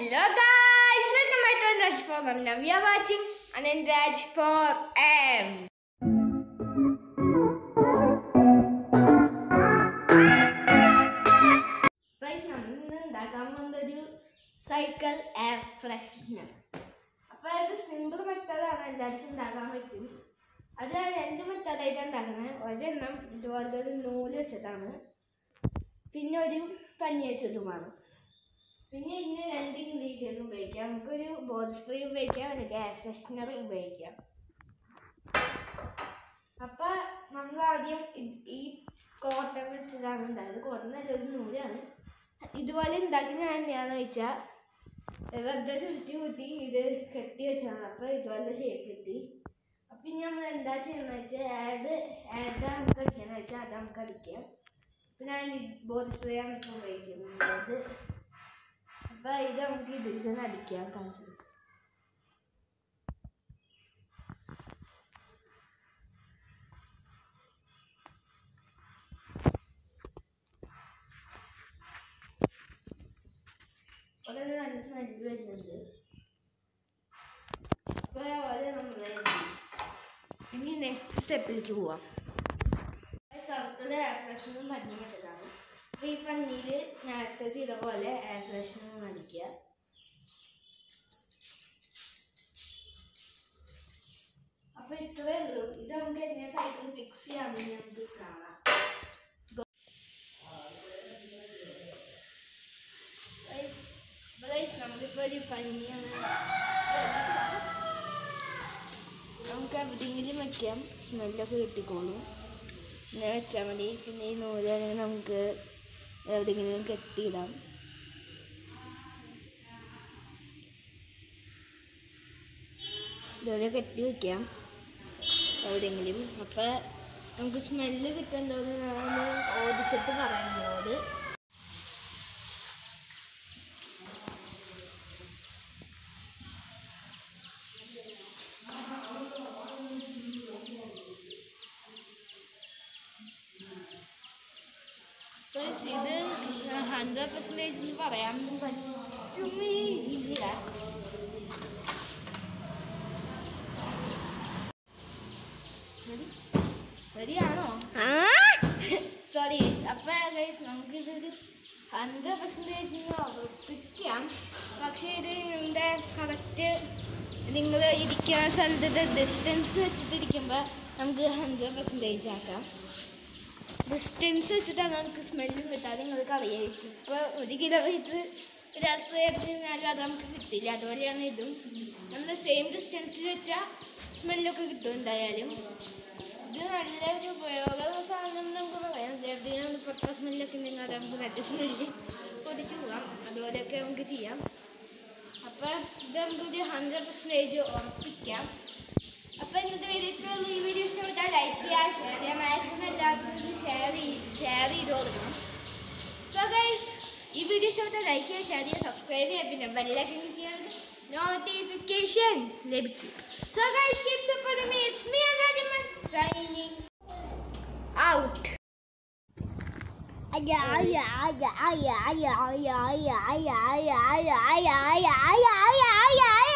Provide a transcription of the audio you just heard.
Hello guys, welcome back to Raj Program. Now we are watching Anandraj 4M. Guys, നമ്മൾ ഇന്ന് ഉണ്ടാക്കാൻ പോകുന്നൊരു cycle air freshener അപ്പോൾ അത് സിമ്പിൾ മെത്തേഡാണ് എല്ലാവർക്കും ഉണ്ടാക്കാൻ പറ്റും അത് ഞാൻ രണ്ട് മെത്തേഡായിട്ടാണ് ഉണ്ടാക്കുന്നത് ഒരെണ്ണം ഇതുപോലത്തെ ഒരു നൂല് വെച്ചിട്ടാണ് പിന്നെ ഒരു പഞ്ഞി വെച്ചതുമാണ് പിന്നെ ഇന്ന് രണ്ട് ഇൻഗ്രീഡിയൻറ്റ് ഉപയോഗിക്കാം നമുക്കൊരു ബോഡി സ്പ്രേ ഉപയോഗിക്കാം അല്ലെങ്കിൽ എയർ ഫ്രഷ്നർ ഉപയോഗിക്കാം അപ്പം നമ്മൾ ആദ്യം ഇത് ഈ കോട്ടൺ വെച്ചതാണ് ഉണ്ടായത് കോട്ടൺ അല്ല ഒരു നൂലാണ് ഇതുപോലെ ഉണ്ടാക്കി ഞാൻ എന്താന്ന് വെച്ചാൽ വെറുതെ ചുരുട്ടി കൂട്ടി ഇത് കെട്ടി വെച്ചതാണ് അപ്പോൾ ഇതുപോലെ ഷേപ്പ് കിട്ടി അപ്പം ഇനി നമ്മൾ എന്താ ചെയ്യുന്നത് വെച്ചാൽ ഏത് ഏതാ നമുക്ക് അടിക്കാന്ന് വെച്ചാൽ അത് നമുക്ക് അടിക്കാം പിന്നെ ഞാൻ ബോഡി സ്പ്രേ ആണ് ഇപ്പോൾ ഉപയോഗിക്കുന്നത് അപ്പോൾ ഇത് നമുക്ക് ഇതിൽ നിന്ന് അടിക്കാം കാണിച്ചു തരാം. വളരെ നല്ല സ്മെല്ല് വരുന്നുണ്ട് അപ്പോൾ വളരെ നമ്മൾ ഇനി നെക്സ്റ്റ് സ്റ്റെപ്പിലേക്ക് പോവാം സർക്കിൾ എയർ ഫ്രഷനും പഞ്ഞി വെച്ചതാണ് അപ്പോൾ ഈ പഞ്ഞിയിൽ നേരത്തെ ചെയ്ത പോലെ എയർ ഫ്രഷനും അടിക്കുക അപ്പോൾ ഇത്രയേ ഉള്ളൂ ഇത് നമുക്ക് എങ്ങനെ സൈക്കിൾ ഫിക്സ് ചെയ്യാമെന്ന് നമുക്ക് കാണാം Guys, അപ്പോൾ guys, നമ്മളിപ്പോൾ ഒരു പനിയാണ് നമുക്ക് എവിടെയെങ്കിലും വെക്കാം സ്മെല്ലൊക്കെ കിട്ടിക്കോളും ഇങ്ങനെ വെച്ചാൽ മതി പിന്നെ ഈ നൂലാണെങ്കിൽ നമുക്ക് എവിടെയെങ്കിലും കെട്ടിയിടാം ഇതുപോലെ കെട്ടി വെക്കാം എവിടെയെങ്കിലും അപ്പം നമുക്ക് സ്മെല്ല് കിട്ടേണ്ടത് ഞാൻ ഓടിച്ചിട്ട് പറയാം നിങ്ങളോട് Guys, ഇത് ഹൺഡ്രഡ് പെർസെൻറ്റേജ് എന്ന് പറയാൻ പറ്റുന്നില്ല റെഡിയാണോ സോറി അപ്പോൾ ഗൈസ് നമുക്കിതൊരു ഹൺഡ്രഡ് പെർസെൻറ്റേജ് ഉറപ്പിക്കാം പക്ഷേ ഇത് നിങ്ങളുടെ കറക്റ്റ് നിങ്ങൾ ഇരിക്കുന്ന സ്ഥലത്തെ ഡിസ്റ്റൻസ് വെച്ചിട്ടിരിക്കുമ്പോൾ നമുക്ക് ഹൺഡ്രഡ് പെർസെൻറ്റേജ് ആക്കാം ഡിസ്റ്റൻസ് വെച്ചിട്ടാണ് നമുക്ക് സ്മെല്ലും കിട്ടാതെ നിങ്ങൾക്ക് അറിയായിരിക്കും ഇപ്പോൾ ഒരു കിലോമീറ്റർ ഒരു സ്പ്രേ അടിച്ച് കഴിഞ്ഞാലും അത് നമുക്ക് കിട്ടില്ല അതുപോലെയാണ് ഇതും നമ്മൾ സെയിം ഡിസ്റ്റൻസിൽ വെച്ചാൽ സ്മെല്ലൊക്കെ കിട്ടും എന്തായാലും ഇത് നല്ലൊരു ഉപയോഗമുള്ള സാധനം എന്ന് നമുക്ക് പറയാം എവിടെയാണ് പൊട്ട സ്മെല്ലൊക്കെ ഉണ്ടെങ്കിൽ അത് നമുക്ക് നല്ല സ്മെല്ല് പൊതിച്ച് പോകാം അതുപോലെയൊക്കെ നമുക്ക് ചെയ്യാം അപ്പം ഇത് നമുക്കൊരു ഹൺഡ്രഡ് പെർസെൻറ്റേജ് ഉറപ്പിക്കാം അപ്പോൾ ഇന്നത്തെ വീഡിയോക്ക് ഈ വീഡിയോ ഇഷ്ടപ്പെട്ടാൽ ലൈക്ക് ചെയ്യുക ഷെയർ ചെയ്യുക മാക്സിമം എല്ലാവർക്കും ഇത് ഷെയർ ഷെയർ ചെയ്ത് കൊടുക്കണം സോ ഗൈസ് ഈ വീഡിയോ ഇഷ്ടപ്പെട്ടാൽ ലൈക്ക് ചെയ്യുക ഷെയർ ചെയ്യുക സബ്സ്ക്രൈബ് ചെയ്യുക പിന്നെ ബെല്ലൈക്കൻ കിട്ടിയാൽ നോട്ടിഫിക്കേഷൻ ലഭിക്കും so guys keep supporting me it's me Agadima signing out Ay, ay, ay, ay, ay, ay, ay, ay, ay, ay, ay, ay, ay, ay, ay, ay, ay, ay,